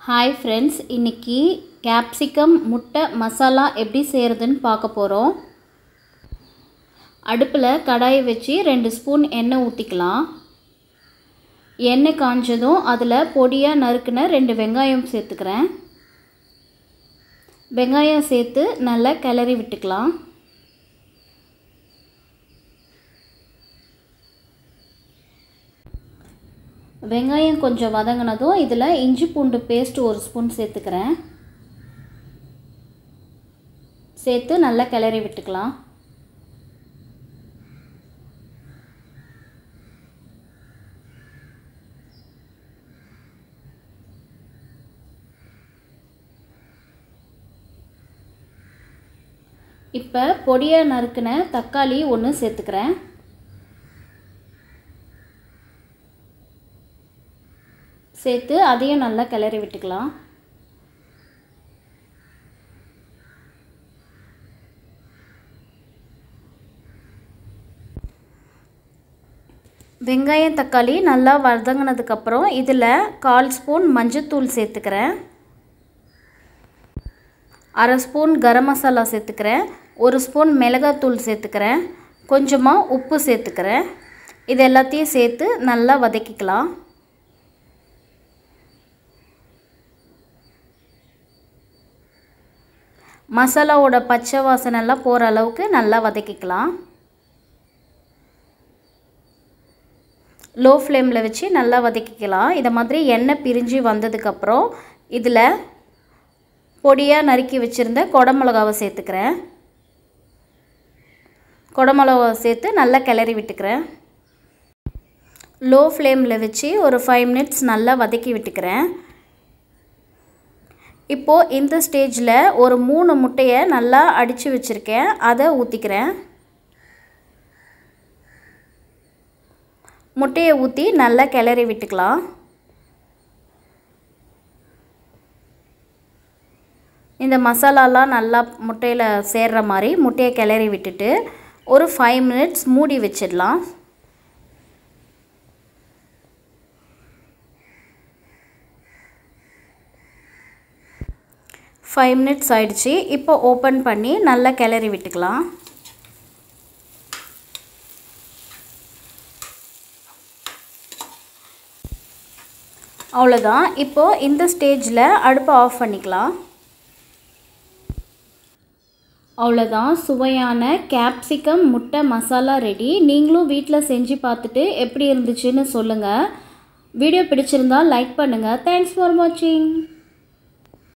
hi friends இன்றைக்கி capsicum முட்டை மசாலா எப்படி செய்கிறதுன்னு பார்க்க போகிறோம் அடுப்பில் கடாயை வச்சு ரெண்டு ஸ்பூன் எண்ணெய் ஊற்றிக்கலாம் எண்ணெய் காஞ்சதும் அதில் பொடியாக நறுக்குன ரெண்டு வெங்காயம் சேர்த்துக்கிறேன் வெங்காயம் சேர்த்து நல்லா கிளறி விட்டுக்கலாம் வெங்காயம் கொஞ்சம் வதங்கினதும் இதில் இஞ்சி பூண்டு பேஸ்ட் ஒரு ஸ்பூன் சேர்த்துக்கிறேன் சேர்த்து நல்லா கிளறி விட்டுக்கலாம் இப்போ பொடியாக நறுக்கின தக்காளி ஒன்று சேர்த்துக்கிறேன் சேர்த்து அதையும் நல்லா கிளறி விட்டுக்கலாம் வெங்காயம் தக்காளி நல்லா வதங்கினதுக்கப்புறம் இதில் கால் ஸ்பூன் மஞ்சத்தூள் சேர்த்துக்கிறேன் அரை ஸ்பூன் கரம் மசாலா சேர்த்துக்கிறேன் ஒரு ஸ்பூன் மிளகாத்தூள் சேர்த்துக்கிறேன் கொஞ்சமாக உப்பு சேர்த்துக்கிறேன் இது எல்லாத்தையும் சேர்த்து நல்லா வதக்கிக்கலாம் மசாலாவோட பச்சை வாசனைலாம் போகிற அளவுக்கு நல்லா வதக்கிக்கலாம் லோ ஃப்ளேமில் வச்சு நல்லா வதக்கிக்கலாம் இதை மாதிரி எண்ணெய் பிரிஞ்சு வந்ததுக்கப்புறம் இதில் பொடியாக நறுக்கி வச்சுருந்த குடமிளகாவை சேர்த்துக்கிறேன் குடமிளகாவை சேர்த்து நல்லா கிளறி விட்டுக்கிறேன் லோ ஃப்ளேமில் வச்சு ஒரு ஃபைவ் மினிட்ஸ் நல்லா வதக்கி விட்டுக்கிறேன் இப்போது இந்த ஸ்டேஜில் ஒரு மூணு முட்டையை நல்லா அடித்து வச்சுருக்கேன் அதை ஊற்றிக்கிறேன் முட்டையை ஊற்றி நல்லா கிளறி விட்டுக்கலாம் இந்த மசாலாலாம் நல்லா முட்டையில் சேர்கிற மாதிரி முட்டையை கிளறி விட்டுட்டு ஒரு ஃபைவ் மினிட்ஸ் மூடி வச்சிடலாம் ஃபைவ் மினிட்ஸ் ஆயிடுச்சு இப்போ ஓப்பன் பண்ணி நல்லா கிளறி விட்டுக்கலாம் அவ்வளோதான் இப்போது இந்த ஸ்டேஜில் அடுப்பை ஆஃப் பண்ணிக்கலாம் அவ்வளோதான் சுவையான கேப்சிகம் முட்டை மசாலா ரெடி நீங்களும் வீட்டில் செஞ்சு பார்த்துட்டு எப்படி இருந்துச்சுன்னு சொல்லுங்கள் வீடியோ பிடிச்சிருந்தால் லைக் பண்ணுங்கள் தேங்க்ஸ் ஃபார் வாட்சிங்